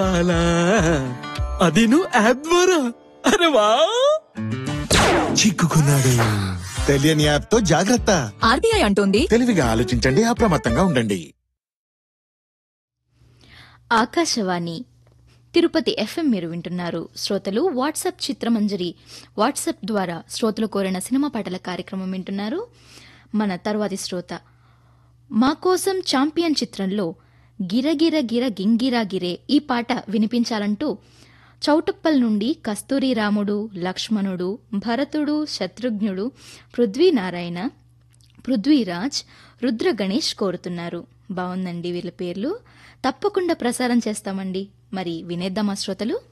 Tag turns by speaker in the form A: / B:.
A: అలా అది నువ్వు యాప్ ద్వారా అరే వా
B: చిక్కుకున్నాడు తెలియని యాప్ తో జాగ్రత్త
C: ఆర్బీఐ అంటోంది
D: తెలివిగా ఆలోచించండి అప్రమత్తంగా ఉండండి
E: ఆకాశవాణి తిరుపతి ఎఫ్ఎం మీరు వింటున్నారు శ్రోతలు వాట్సాప్ చిత్రమంజరి వాట్సాప్ ద్వారా శ్రోతలు కోరిన సినిమా పాటల కార్యక్రమం వింటున్నారు మన తర్వాతి శ్రోత మా కోసం ఛాంపియన్ చిత్రంలో గిరగిర గిర గింగిరా గిరే ఈ పాట వినిపించాలంటూ చౌటుప్పల్ నుండి కస్తూరి రాముడు లక్ష్మణుడు భరతుడు శత్రుఘ్నుడు పృథ్వీనారాయణ పృథ్వీరాజ్ రుద్ర గణేష్ కోరుతున్నారు బాగుందండి వీళ్ళ పేర్లు తప్పకుండా ప్రసారం చేస్తామండి మరి వినేద్దామా శ్రోతలు